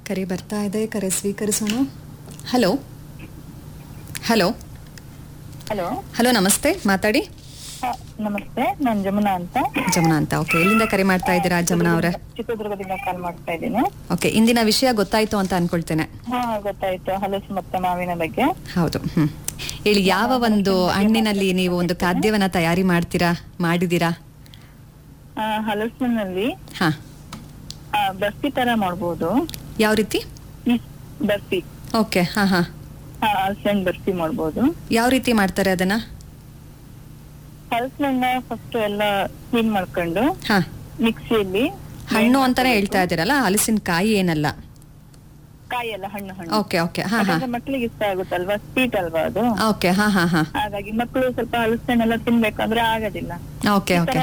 ಕರೆ ಬರ್ತಾ ಇದೆ ಕರೆ ಸ್ವೀಕರಿಸೋಣ ಹಲೋ ಹಲೋ ಹಲೋ ಹಲೋ ನಮಸ್ತೆ ಮಾತಾಡಿ ನಮಸ್ತೆ ನಾನ್ ಜಮುನಾ ಅಂತ ಜಮುನಾ ಅಂತ ಓಕೆ ಎಲ್ಲಿಂದ ಕರೆ ಮಾಡ್ತಾ ಇದ್ದೀರಾ ಜಮುನಾ ಅವರೇ ಚಿತ್ರದುರ್ಗದಿಂದ ಕಾಲ್ ಮಾಡ್ತಾ ಇದ್ದೀನಿ ಓಕೆ ಇಂದಿನ ವಿಷಯ ಗೊತ್ತಾಯ್ತು ಅಂತ ಅನ್ಕೊಳ್ತೇನೆ ಹಾ ಗೊತ್ತಾಯ್ತು ಹಲಸು ಮತ್ತೆ ಮಾವಿನ ಬಗ್ಗೆ ಹೌದು ಹ್ಮ್ ಹೇಳಿ ಯಾವ ಒಂದು ಹಣ್ಣಿನಲ್ಲಿ ನೀವು ಒಂದು ಖಾದ್ಯವನ್ನ ತಯಾರಿ ಮಾಡ್ತೀರಾ ಮಾಡಿದೀರಾ ಆ, ಹಲಸಿನಲ್ಲಿ ಹಾ ಆ, ಬರ್ಫಿ ತರ ಮಾಡ್ಬೋದು ಯಾವ ರೀತಿ ಹ್ಮ್, ಬರ್ಫಿ ಓಕೆ ಹಾ ಹಾ ಹಾ ಹಲಸಿನ ಬರ್ಫಿ ಮಾಡ್ಬೋದು ಯಾವ ರೀತಿ ಮಾಡ್ತಾರೆ ಅದನ್ನ ಹಲಸಿನನ್ನ ಫಸ್ಟ್ ಎಲ್ಲ ಕ್ಲೀನ್ ಮಾಡ್ಕೊಂಡು ಹಾ ಮಿಕ್ಸಿಯಲ್ಲಿ ಹಣ್ಣು ಅಂತಾನೆ ಹೇಳ್ತಾ ಇದ್ದೀರಲ್ಲ ಹಲಸಿನ ಕಾಯಿ ಏನಲ್ಲ ಕಾಯಿ ಎಲ್ಲ ಹಣ್ಣು ಹಣ್ಣು ಓಕೆ ಓಕೆ ಹಾ ಹಾ ಯಾಕಂದ್ರೆ ಮಕ್ಳಿಗೆ ಇಷ್ಟ ಆಗುತ್ತಲ್ವಾ ಸ್ವೀಟ್ ಅಲ್ವಾ ಅದು ಓಕೆ ಹಾ ಹಾ ಹಾ ಹಾಗಾಗಿ ಮಕ್ಕಳು ಸ್ವಲ್ಪ ಹಲಸಿನೆಲ್ಲ ತಿನ್ಬೇಕಂದ್ರೆ ಆಗೋದಿಲ್ಲ ಓಕೆ ಈ ಓಕೆ ತರ